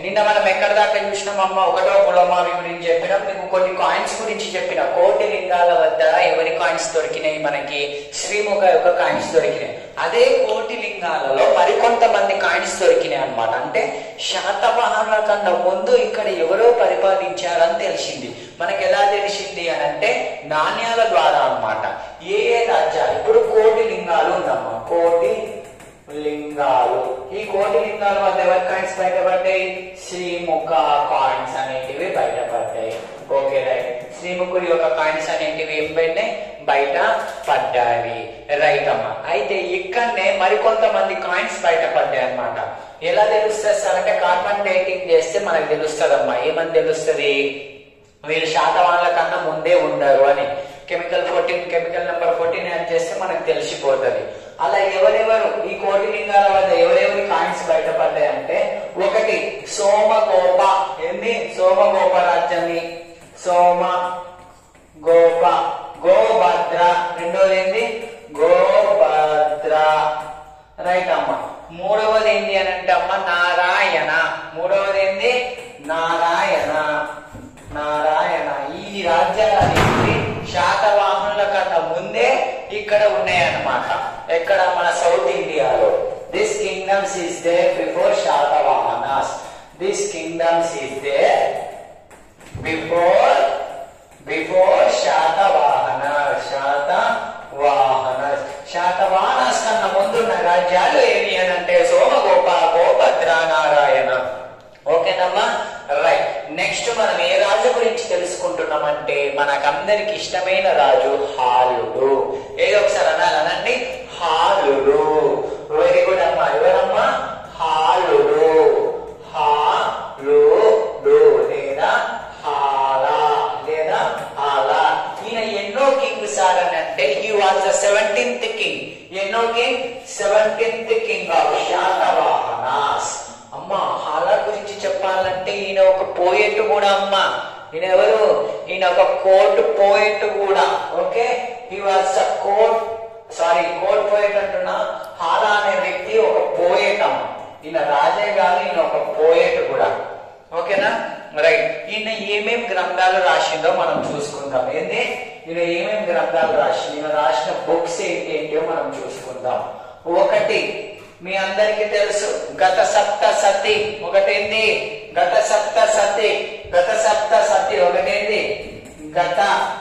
నిన్న మనం ఎక్కడ దాకా చూసినాం అమ్మ ఒకటో పులమావి గురించి చెప్పినాం మీకు కొన్ని కాయిన్స్ గురించి చెప్పిన కోటి లింగాల వద్ద ఎవరి కాయిన్స్ దొరికినాయి మనకి శ్రీముఖ యొక్క కాయిన్స్ దొరికినాయి అదే కోటి లింగాలలో మరికొంతమంది కాయిన్స్ దొరికినాయి అన్నమాట అంటే శాతవాహనుల కన్నా ముందు ఇక్కడ ఎవరో పరిపాలించారని తెలిసింది మనకి ఎలా తెలిసింది అని అంటే నాణ్యాల ద్వారా అన్నమాట ఏ ఏ రాజ్యాలు ఇప్పుడు కోటి లింగాలు ఉందమ్మా కోటి లింగాలు ఈ కోటి లింగాల వద్ద ఎవరి కాయిన్స్ బయటపడ్డాయి శ్రీముఖ కాయిన్స్ అనేటివి బయటపడ్డాయి ఓకే రైట్ శ్రీముఖుడి యొక్క కాయిన్స్ అనేటివి ఏం పడినాయి బయట పడ్డాయి రైట్ అమ్మ అయితే ఇక్కడనే మరికొంతమంది కాయిన్స్ బయటపడ్డాయి అన్నమాట ఎలా తెలుస్తుంది సార్ అంటే కార్బన్ డేటింగ్ చేస్తే మనకు తెలుస్తుంది అమ్మా ఏమని తెలుస్తుంది వీళ్ళు శాతవాహనుల కన్నా ముందే ఉండరు అని chemical fourteen chemical number fourteen add చేస్తే మనకు తెలిసిపోతుంది అలా ఎవరెవరు ఈ కోటి లింగాల వద్ద ఎవరెవరి కాయిన్స్ బయటపడ్డాయి అంటే ఒకటి సోమగోప ఏంది సోమగోప రాజ్యాన్ని సోమ గోప గోభద్ర రెండోది ఏంది గోభద్ర రైట్ అమ్మ మూడవది ఏంటి అని అంటే అమ్మ నారాయణ మూడవది ఏంది నారాయణ నారాయణ ఈ రాజ్యాలన్నింటి శాతవాహనుల కన్నా ముందే ఇక్కడ ఉన్నాయన్నమాట ఎక్కడ మన సౌత్ ఇండియాలో this kingdoms is they before Satavahanas this kingdoms is they before before Satavahana Satavahana Satavahanas కన్నా ముందున్న రాజ్యాలు ఏమి అని అంటే సోమగోప గోభద్ర నారాయణ ఓకేనమ్మా రైట్ నెక్స్ట్ మనం ఏ రాజు గురించి తెలుసుకుంటున్నామంటే మనకందరికి ఇష్టమైన రాజు హాలుడు ఏదో ఒకసారి అనాలి అనండి హాలుడు వెరీ గుడ్ అమ్మా ఎవరమ్మా హాలుడు హాలుడు లేదా హాలా లేదా హాలా ఈయన ఎన్నో కింగ్ సార్ అని అంటే he was the seventeenth king ఎన్నో king seventeenth king of Satavahanas అమ్మ హాలా గురించి చెప్పాలంటే ఈయన ఒక పోయెట్ కూడా అమ్మ ఈయన ఎవరు ఈయన ఒక కోర్టు పోయెట్ కూడా okay he was a court sorry court poet అంటున్నా హాలా అనే వ్యక్తి ఒక పోయెట్ అమ్మ ఈయన రాజే కాదు ఈయన ఒక పోయెట్ కూడా ఓకేనా రైట్ ఈయన ఏమేం గ్రంథాలు రాసిందో మనం చూసుకుందాం ఏంది ఈయన ఏమేం గ్రంథాలు రాసి ఈయన రాసిన బుక్స్ ఏంటి ఏంటో మనం చూసుకుందాం ఒకటి మీ అందరికీ తెలుసు గత సప్త సతి ఒకటేంది గత సప్త సతి గత సప్త సతి ఒకటేంది గత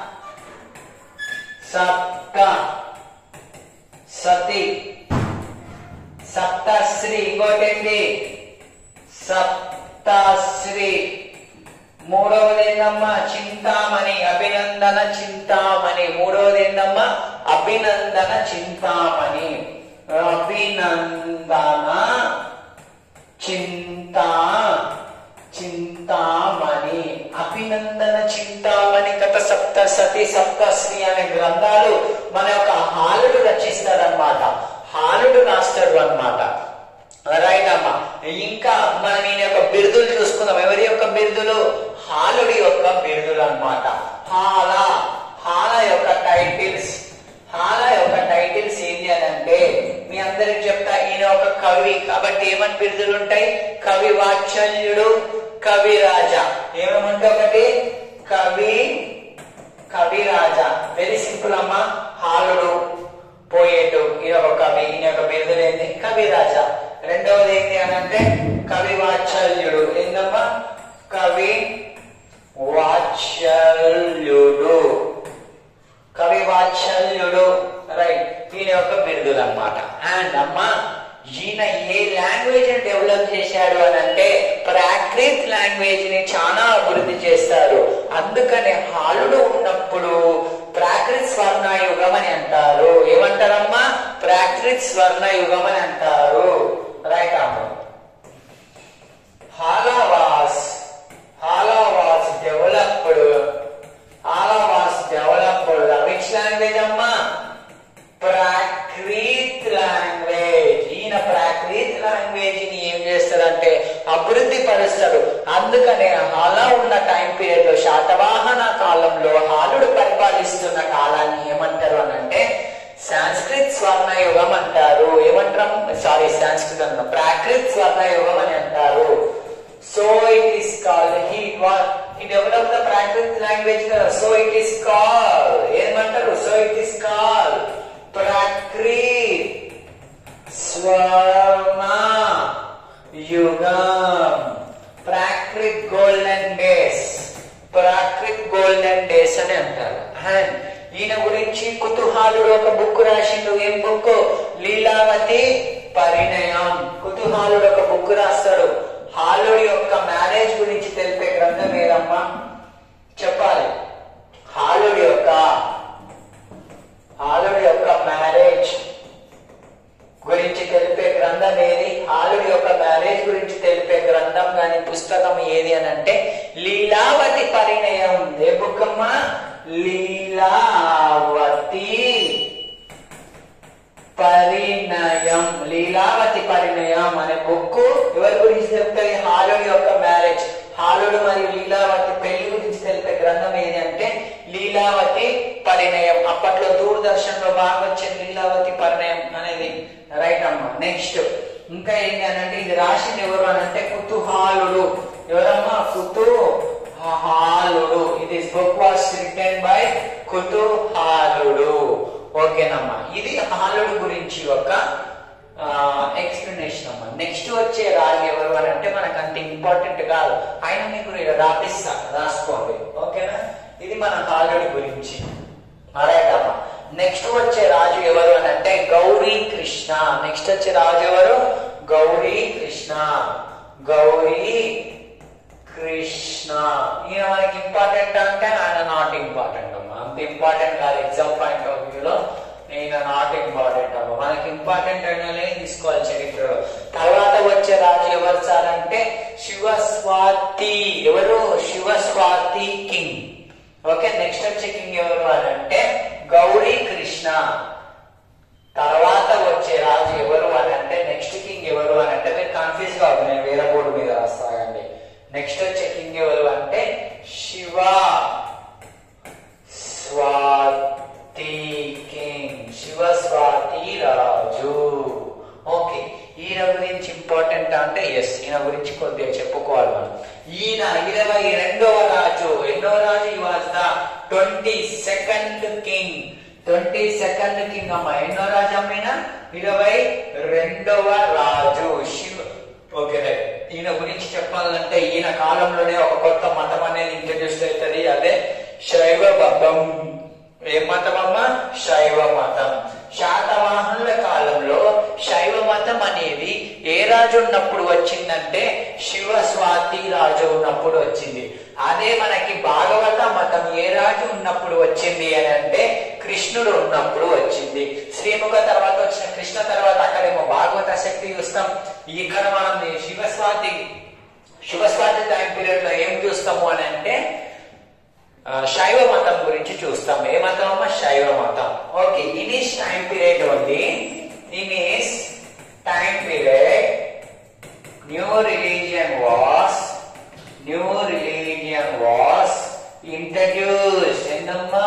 సప్త సతి సప్తశ్రీ ఇంకోటేంది సప్తశ్రీ మూడవది ఏందమ్మా చింతామణి అభినందన చింతామణి మూడవది ఏందమ్మా అభినందన చింతామణి అభినందన చింతా చింతామణి అభినందన చింతామణి గత సప్త సతి సప్తశ్రీ అనే గ్రంథాలు మన యొక్క హాలుడు రచిస్తాడనమాట హాలుడు రాస్తాడు అన్నమాట రైట్ అమ్మా ఇంకా మనం ఈయన యొక్క బిరుదులు చూసుకుందాం ఎవరి యొక్క బిరుదులు హాలుడి యొక్క బిరుదులు అన్నమాట హాల హాల యొక్క టైటిల్స్ హాల యొక్క టైటిల్స్ ఏంటి అని అంటే మీ అందరికి చెప్తా ఈయన ఒక కవి కాబట్టి ఏమని బిరుదులు ఉంటాయి కవి వాత్సల్యుడు కవి రాజా ఏమేమంటే ఒకటి కవి కవి రాజా వెరీ సింపుల్ అమ్మా హాలుడు పోయేటు ఈయన ఒక కవి ఈయన యొక్క బిరుదులు ఏంటి కవి రాజా రెండవది ఏంటి అని అంటే కవి వాత్సల్యుడు ఏందమ్మా కవి వాత్సల్యుడు కవి వాత్సల్యుడు రైట్ ఈయన యొక్క బిరుదులు అన్నమాట అండ్ అమ్మా ఈయన ఏ లాంగ్వేజ్ ని డెవలప్ చేశాడు అని అంటే ప్రాక్రిత్ లాంగ్వేజ్ ని చాలా అభివృద్ధి చేస్తారు అందుకనే హాలుడు ఉన్నప్పుడు ప్రాకృత్ స్వర్ణయుగం అని అంటారు ఏమంటారమ్మా ప్రాకృత్ స్వర్ణయుగం అని అంటారు రైట్ అమ్మ Hala was Hala was developed Hala was developed which language అమ్మా ప్రాకృత్ లాంగ్వేజ్ ఈయన ప్రాకృత్ లాంగ్వేజ్ ని ఏం చేస్తాడంటే అభివృద్ధి పరుస్తాడు అందుకనే అలా ఉన్న టైం పీరియడ్ లో శాతవాహన కాలంలో హాలుడు పరిపాలిస్తున్న కాలాన్ని ఏమంటారు అని అంటే సాంస్క్రిత్ స్వర్ణయుగం అంటారు ఏమంటాం సారీ సాంస్కృత్ అన్న ప్రాకృత్ స్వర్ణయుగం అని అంటారు so he developed the Prakrit language కదా సో ఇట్ ఇస్ కాల్ ఏమంటారు so it is call Prakrit స్వర్ణ యుగం Prakrit golden days Prakrit golden days అని అంటారు అండ్ ఈయన గురించి కుతూహాలుడు ఒక బుక్ రాసిండు ఏం బుక్ లీలావతి పరిణయం కుతూహాలుడు ఒక బుక్ రాస్తాడు హాలుడి యొక్క మ్యారేజ్ గురించి తెలిపే గ్రంథం ఏదమ్మా చెప్పాలి హాలుడి యొక్క హాలుడి యొక్క మ్యారేజ్ గురించి తెలిపే గ్రంథం ఏది హాలుడి యొక్క మ్యారేజ్ గురించి తెలిపే గ్రంథం గాని పుస్తకం ఏది అని అంటే లీలావతి పరిణయం ఏ బుక్ అమ్మా లీలావతి పరిణయం లీలావతి పరిణయం అనే బుక్ ఎవరి గురించి చెప్తుంది హాలుడి యొక్క మ్యారేజ్ హాలుడు మరియు లీలావతి పెళ్లి గురించి తెలిపే గ్రంథం ఏది అంటే లీలావతి పరిణయం అప్పట్లో దూరదర్శన్ లో బాగా వచ్చింది లీలావతి పరిణయం అనేది రైట్ అమ్మా నెక్స్ట్ ఇంకా ఏంటి అని అంటే ఇది రాసింది ఎవరు అని అంటే కుతూహాలుడు ఎవరమ్మా కుతూహాలుడు ఇది బుక్ వాస్ రిటర్న్ బై కుతూహాలుడు ఓకేనమ్మా ఇది హాలుడు గురించి ఒక ఎక్స్ప్లెనేషన్ అమ్మా నెక్స్ట్ వచ్చే రాజు ఎవరు అని అంటే మనకు అంత ఇంపార్టెంట్ కాదు ఆయన మీకు ఇక్కడ రాపిస్తా రాసుకోండి ఓకేనా ఇది మన హాలుడి గురించి రైట్ అమ్మా నెక్స్ట్ వచ్చే రాజు ఎవరు అని అంటే గౌరీ కృష్ణ నెక్స్ట్ వచ్చే రాజు ఎవరు గౌరీ కృష్ణ గౌరీ కృష్ణ ఈయన మనకి ఇంపార్టెంట్ అంటే ఆయన నాట్ ఇంపార్టెంట్ అమ్మా అంత ఇంపార్టెంట్ కాదు ఎగ్జామ్ పాయింట్ ఆఫ్ వ్యూలో ఈయన నాట్ ఇంపార్టెంట్ అమ్మా మనకి ఇంపార్టెంట్ అయినలే తీసుకోవాలి చరిత్రలో తర్వాత వచ్చే రాజు ఎవరు సార్ అంటే శివస్వాతి ఎవరు శివస్వాతి కింగ్ ఓకే నెక్స్ట్ వచ్చే కింగ్ ఎవరు అని అంటే గౌరీ కృష్ణ తర్వాత వచ్చే రాజు ఎవరు అని అంటే నెక్స్ట్ కింగ్ ఎవరు అని అంటే మీరు కన్ఫ్యూజ్ కావద్దు నేను వేరే బోర్డు మీద రాస్తాగండి నెక్స్ట్ వచ్చే కింగ్ ఎవరు అంటే శివ స్వాతి కింగ్ శివ స్వాతి రాజు ఓకే ఈయన గురించి ఇంపార్టెంట్ అంటే ఎస్ ఈయన గురించి కొద్దిగా చెప్పుకోవాలి మనం ఈయన ఇరవై రెండవ రాజు ఎన్నో రాజు he was the twenty second king twenty second king అమ్మ ఎన్నో రాజు అమ్మిన ఇరవై రెండవ రాజు శివ ఓకే రైట్ ఈయన గురించి చెప్పాలంటే ఈయన కాలంలోనే ఒక కొత్త మతం అనేది ఇంట్రడ్యూస్ అవుతుంది అదే శైవ మతం ఏ మతం అమ్మా శైవ మతం శాతవాహనుల కాలంలో శైవ మతం అనేది ఏ రాజు ఉన్నప్పుడు వచ్చిందంటే శివ స్వాతి రాజు ఉన్నప్పుడు వచ్చింది అదే మనకి భాగవత మతం ఏ రాజు ఉన్నప్పుడు వచ్చింది అని అంటే కృష్ణుడు ఉన్నప్పుడు వచ్చింది శ్రీముఖ తర్వాత వచ్చిన కృష్ణ తర్వాత అక్కడేమో భాగవత శక్తి చూస్తాం ఇక్కడ మనం శివస్వాతి శివస్వాతి టైం పీరియడ్ లో ఏం చూస్తాము అని అంటే ఆ, శైవ మతం గురించి చూస్తాం ఏ మతం అమ్మా శైవ మతం okay in this time period only in this time period new religion was new religion was introduce ఏంటమ్మా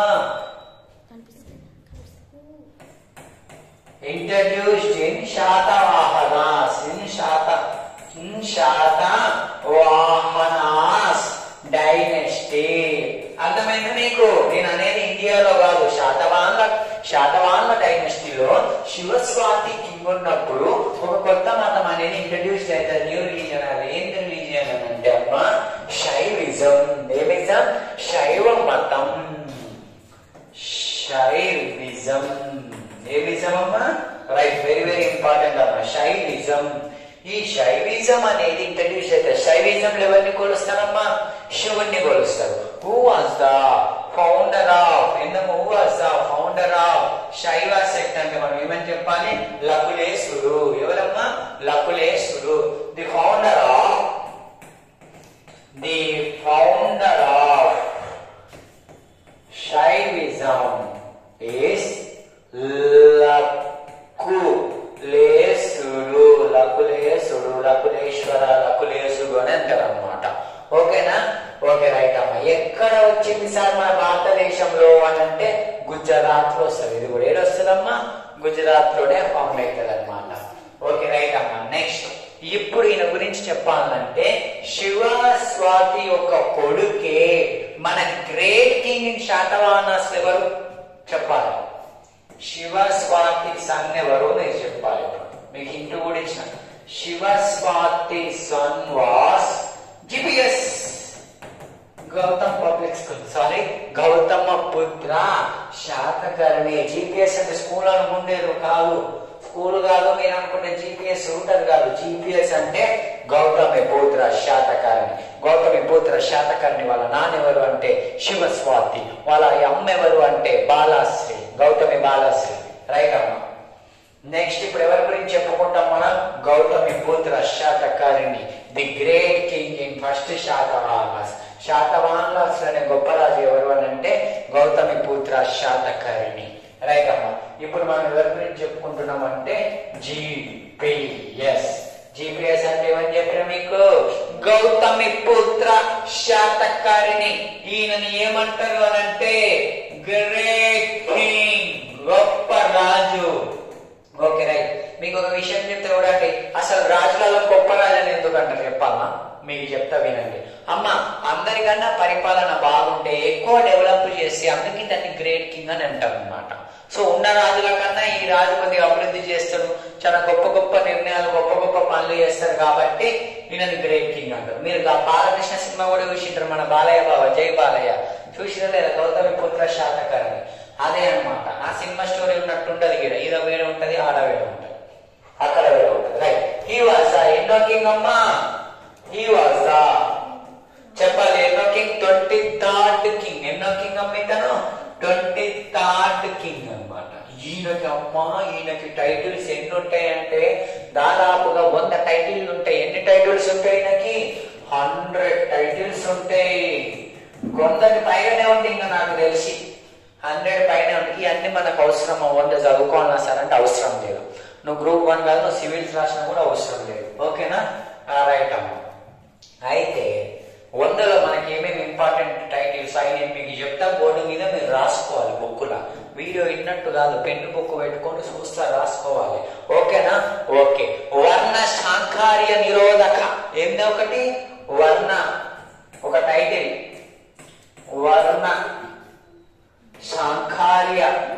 introduced in Shatavahanas, in Shata, in Shatavahanas dynasty. అర్థమైంది మీకు నేను అనేది ఇండియాలో కాదు శాతవాహన శాతవాహన డైనస్టీలో శివస్వాతి కింగ్ ఉన్నప్పుడు ఒక కొత్త మతం అనేది ఇంట్రడ్యూస్ అవుతుంది న్యూ రిలీజన్ అది ఏం రిలీజియన్ అని అంటే అమ్మా శైవిజం ఏమిజం శైవ మతం శైవిజం ఏమిజం అమ్మా రైట్ వెరీ వెరీ ఇంపార్టెంట్ అమ్మా శైవిజం ఈ శైవిజం అనేది ఇంట్రడ్యూస్ అవుతారు శైవిజం ఎవరిని కొలుస్తారమ్మా శివుణ్ణి కొలుస్తారు who was the founder of ఎందుకు who was the founder of Shaiva sect అంటే మనం ఏమని చెప్పాలి లకులేశుడు ఎవరమ్మా లకులేశుడు the founder of the founder of Shaivism is లకులేసుడు లకులేసుడు లకులేశ్వర లకులేసుడు అని అంటారు అనమాట ఓకేనా ఓకే రైట్ అమ్మ ఎక్కడ వచ్చింది సార్ మన భారతదేశంలో అని అంటే గుజరాత్ లో వస్తుంది ఇది కూడా ఏడు వస్తుందమ్మా గుజరాత్ లోనే ఫౌండ్ అవుతుంది అనమాట ఓకే రైట్ అమ్మా నెక్స్ట్ ఇప్పుడు ఈయన గురించి చెప్పాలంటే శివ స్వ స్వాతి యొక్క కొడుకే మన గ్రేట్ కింగ్ ఇన్ శాతవాహనాస్ ఎవరు చెప్పాలి శివ స్వాతి సన్ ఎవరు నేను చెప్పాలి మీకు ఇంటూ కూడా ఇచ్చిన Shiva Swati son was GPS Gautam public school sorry Gautama Putra Satakarni GPS అంటే స్కూల్ అనుకుండేది కాదు స్కూల్ కాదు మీరు అనుకునే జిపిఎస్ రూటర్ కాదు జిపిఎస్ అంటే గౌతమి పుత్ర శాతకర్ణి గౌతమి పుత్ర శాతకర్ణి వాళ్ళ నాన్నెవరు అంటే శివస్వాతి వాళ్ళ అమ్మ ఎవరు అంటే బాలాశ్రీ గౌతమి బాలాశ్రీ రైట్ అమ్మ నెక్స్ట్ ఇప్పుడు ఎవరి గురించి చెప్పుకుంటాం మనం Gautami Putra Satakarni the great king in first Satavahanas Satavahanas అనే గొప్ప రాజు ఎవరు అని అంటే గౌతమి పుత్ర శాతకారిణి రైట్ అమ్మా ఇప్పుడు మనం ఎవరి గురించి చెప్పుకుంటున్నాం అంటే జిపిఎస్ జిపిఎస్ అంటే ఏమని చెప్పిన మీకు గౌతమి పుత్ర శాతకారిణి ఈయనని ఏమంటారు అని అంటే గ్రేట్ కింగ్ గొప్ప రాజు ఓకే రైట్ మీకు ఒక విషయం చెప్తే చూడండి అసలు రాజులలో గొప్ప రాజుని ఎందుకు అంటారు చెప్పాలా మీకు చెప్తా వినండి అమ్మ అందరికన్నా పరిపాలన బాగుంటే ఎక్కువ డెవలప్ చేసి అందుకే దాన్ని గ్రేట్ కింగ్ అని అంటారు అనమాట సో ఉన్న రాజుల కన్నా ఈ రాజు కొద్దిగా అభివృద్ధి చేస్తాడు చాలా గొప్ప గొప్ప నిర్ణయాలు గొప్ప గొప్ప పనులు చేస్తారు కాబట్టి ఈయనని గ్రేట్ కింగ్ అంటారు మీరు గా- బాలకృష్ణ సినిమా కూడా చూసింటారు మన బాలయ్య బాబా జై బాలయ్య చూసిన లేదా గౌతమి పుత్ర శాతకర్ణి అదే అన్నమాట ఆ సినిమా స్టోరీ ఉన్నట్టు ఉంటది ఇక్కడ ఈడ వేరే ఉంటది ఆడ వేరే ఉంటది అక్కడ వేరే ఉంటది రైట్ హీ వాజ్ ఎన్నో కింగ్ అమ్మా హీ వాజ్ చెప్పాలి ఎన్నో కింగ్ ట్వంటీ థర్డ్ కింగ్ ఎన్నో కింగ్ అమ్మ ఇతను ట్వంటీ థర్డ్ కింగ్ అన్నమాట ఈయనకి అమ్మా ఈయనకి టైటిల్స్ ఎన్ని ఉంటాయంటే దాదాపుగా వంద టైటిల్స్ ఉంటాయి ఎన్ని టైటిల్స్ ఉంటాయి ఈయనకి హండ్రెడ్ టైటిల్స్ ఉంటాయి కొందరి పైగానే ఉంది ఇంకా నాకు తెలిసి హండ్రెడ్ పైన ఉంది ఇవన్నీ మనకు అవసరం వంద చదువుకోవాలన్నా సరే అంటే అవసరం లేదు నువ్వు గ్రూప్ వన్ కాదు నువ్వు సివిల్స్ రాసినా కూడా అవసరం లేదు ఓకేనా రైట్ అమ్మ అయితే వందలో మనకి ఏమేమి ఇంపార్టెంట్ టైటిల్స్ అవి నేను మీకు చెప్తా బోర్డు మీద మీరు రాసుకోవాలి బుక్కుల వీడియో విన్నట్టు కాదు పెన్ను బుక్ పెట్టుకొని చూస్తా రాసుకోవాలి ఓకేనా ఓకే వర్ణ సాంకార్య నిరోధక ఏంది ఒకటి వర్ణ ఒక టైటిల్ వర్ణ సాంకార్య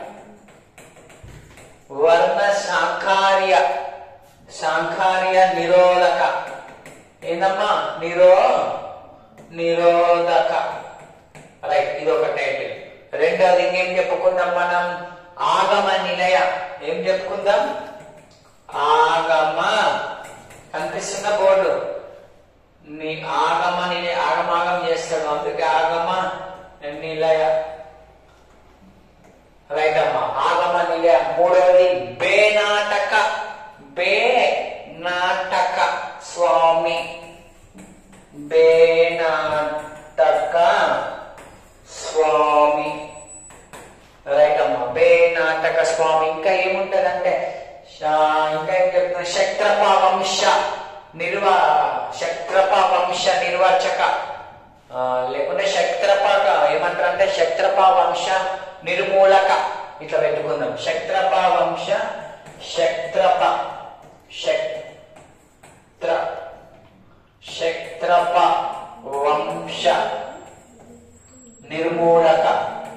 వర్ణ సాంకార్య సాంకార్య నిరోధక ఏందమ్మా నిరో నిరోధక రైట్ ఇది ఒక టైటిల్ రెండోది ఇంకేం చెప్పుకుందాం మనం ఆగమ నిలయ ఏం చెప్పుకుందాం ఆగమ కనిపిస్తున్న బోర్డు నీ ఆగమ నిలయ ఆగమాగం చేస్తాడు అందుకే ఆగమ నిలయ రైట్ అమ్మా ఆగమ నిలయ మూడవది బేనాటక బే నాటక స్వామి బేనాటక స్వామి రైట్ అమ్మా బేనాటక స్వామి ఇంకా ఏముంటదంటే శా- ఇంకా ఏం చెప్తున్నా శక్రప వంశ నిర్వా శక్రప వంశ నిర్వాచక ఆ, లేకుంటే శక్త్రపక ఏమంటారు అంటే శక్త్రప వంశ నిర్మూలక ఇట్లా పెట్టుకుందాం శక్త్రప వంశ శక్త్రప శక్త్ర శక్త్రప వంశ నిర్మూలక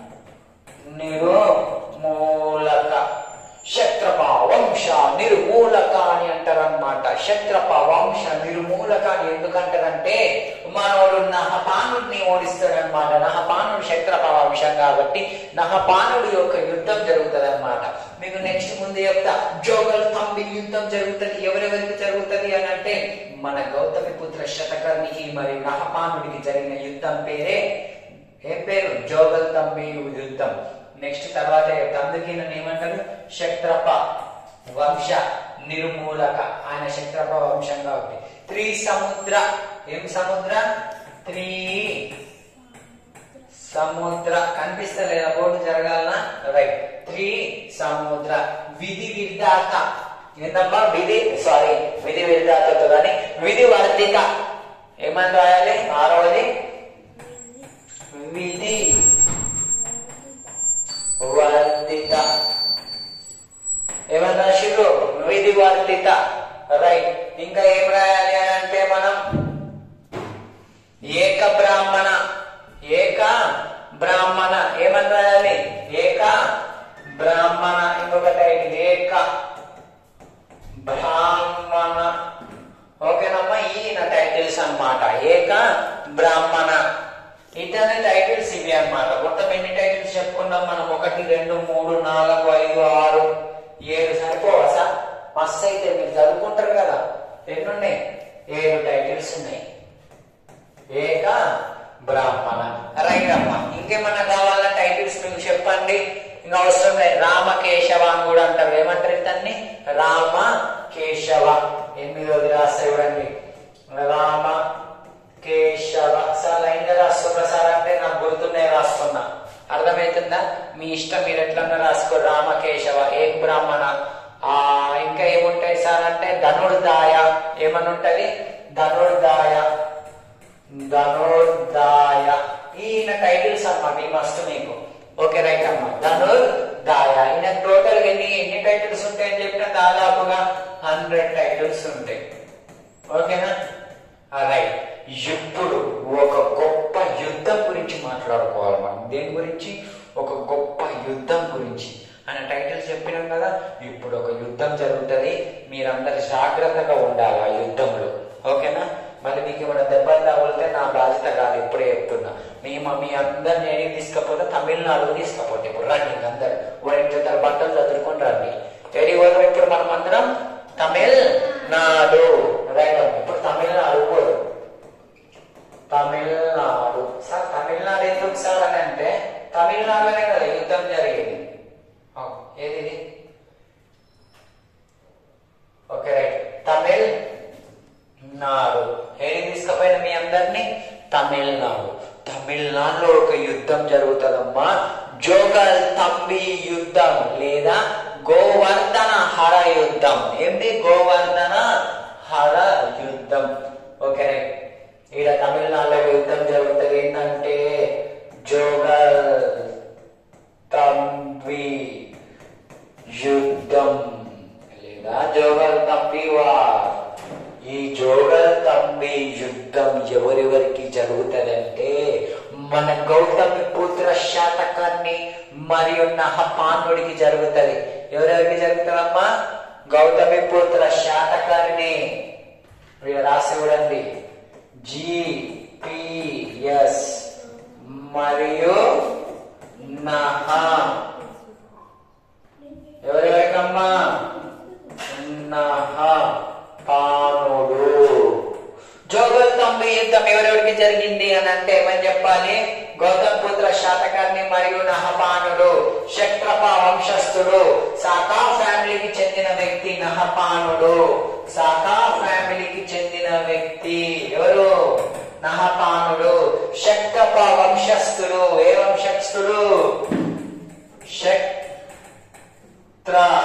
నిర్మూలక శత్రప వంశ నిర్మూలక అని అంటారనమాట శత్రప వంశ నిర్మూలక అని ఎందుకంటారంటే మనోడు నహపానుడిని ఓడిస్తాడనమాట నహపానుడు శత్రప వంశం కాబట్టి నహపానుడి యొక్క యుద్ధం జరుగుతుంది అనమాట మీకు నెక్స్ట్ ముందు చెప్తా జోగల్ తంబి యుద్ధం జరుగుతుంది ఎవరెవరికి జరుగుతుంది అని అంటే మన గౌతమి పుత్ర శతకర్ణికి మరియు నహపానుడికి జరిగిన యుద్ధం పేరే ఏం పేరు జోగల్ తంబి యుద్ధం నెక్స్ట్ తర్వాత అందుకే నన్ను ఏమంటారు శక్రప వంశ నిర్మూలక ఆయన శక్రప వంశం కాబట్టి త్రి సముద్ర ఏం సముద్ర త్రీ సముద్ర కనిపిస్తలేదా బోర్డు జరగాలనా రైట్ త్రీ సముద్ర విధి విధాత ఏందమ్మా విధి సారీ విధి విధాతతో కానీ విధి వర్ధిత ఏమని రాయాలి ఆరవది విధి వర్ధిత ఏమని రాసిర్రు విధి వర్ధిత రైట్ ఇంకా ఏం రాయాలి అని అంటే మనం ఏ అన్నమాట ఏక బ్రాహ్మణ ఇతని టైటిల్స్ ఇవి అన్నమాట మొత్తం ఎన్ని టైటిల్స్ చెప్పుకున్నాం మనం ఒకటి రెండు మూడు నాలుగు ఐదు ఆరు ఏడు సరిపోవా సార్ మస్తు అయితే మీరు చదువుకుంటారు కదా ఎన్ని ఉన్నాయి ఏడు టైటిల్స్ ఉన్నాయి ఏక బ్రాహ్మణ రైట్ అమ్మ ఇంకేమన్నా కావాలా టైటిల్స్ మీకు చెప్పండి ఇంకా అవసరం లేదు రామ కేశవ అని కూడా అంటారు ఏమంటారు ఇతన్ని రామ కేశవ ఎనిమిదోది రాస్తా చూడండి రామ కేశవ సార్ లైన్ గా రాస్తున్నా సార్ అంటే నాకు గుర్తున్నాయి రాస్తున్నా అర్థమవుతుందా మీ ఇష్టం మీరు ఎట్లన్నా రాసుకో రామ కేశవ ఏక్ బ్రాహ్మణ ఆ ఇంకా ఏముంటాయి సార్ అంటే ధనుర్దాయ ఏమని ఉంటది ధనుర్దాయ ధనుర్దాయ ఈయన టైటిల్స్ అన్నమాట ఈ మస్తు మీకు ఓకే రైట్ అమ్మ ధనుర్దాయ ఈయన టోటల్ ఎన్ని ఎన్ని టైటిల్స్ ఉంటాయని చెప్పిన దాదాపుగా హండ్రెడ్ టైటిల్స్ ఉంటాయి ఓకేనా రైట్ ఇప్పుడు ఒక గొప్ప యుద్ధం గురించి మాట్లాడుకోవాలి మనం దేని గురించి ఒక గొప్ప యుద్ధం గురించి అనే టైటిల్స్ చెప్పినాం కదా ఇప్పుడు ఒక యుద్ధం జరుగుతుంది మీరందరు జాగ్రత్తగా ఉండాలి ఆ యుద్ధంలో ఓకేనా మళ్ళీ మీకు ఏమైనా దెబ్బలు తగిలితే నా బాధ్యత కాదు ఇప్పుడే చెప్తున్నా మీ మమ్మీ అందరిని ఏడికి తీసుకపోతే తమిళనాడు తీసుకపోతే ఇప్పుడు రండి అందరు ఓ రెండు జతల బట్టలు చదువుకొని రండి ఏడి పోదాం ఇప్పుడు మనం అందరం తమిళనాడు రైట్ ఇప్పుడు తమిళనాడు పోదు తమిళనాడు సార్ తమిళనాడు ఎందుకు సార్ అని అంటే తమిళనాడులోనే కదా యుద్ధం జరిగేది ఆ, ఏది ఇది ఓకే రైట్ తమిళ్ నాడు ఏది తీసుకుపోయిన మీ అందరినీ తమిళనాడు తమిళనాడులో ఒక యుద్ధం జరుగుతుందమ్మా జోగల్ తంబి యుద్ధం లేదా గోవర్ధన హర యుద్ధం ఏంటి గోవర్ధన హర యుద్ధం ఓకే రైట్ ఈడ తమిళనాడులో యుద్ధం జరుగుతుంది ఏంటంటే జోగల్ తంబి యుద్ధం లేదా జోగల్ తంబి వార్ ఈ జోగల్ తంబి యుద్ధం ఎవరెవరికి జరుగుతుందంటే మన గౌతమి పుత్ర శాతకాన్ని మరియు నహపానుడికి జరుగుతుంది ఎవరెవరికి జరుగుతుందమ్మా గౌతమి పుత్ర శాతకాన్ని వీడు రాసి చూడండి జిపిఎస్ మరియు నహ ఎవరెవరికమ్మా నహ పానుడు జోగల్ తొంభై యుద్ధం ఎవరెవరికి జరిగింది అని అంటే ఏమని చెప్పాలి గౌతమ్ పుత్ర శాతకాన్ని మరియు నహపానుడు శక్రప వంశస్థుడు సాకా ఫ్యామిలీకి చెందిన వ్యక్తి నహపానుడు సాకా ఫ్యామిలీకి చెందిన వ్యక్తి ఎవరు నహపానుడు శక్రప వంశస్థుడు ఏ వంశస్థుడు శక్త్ర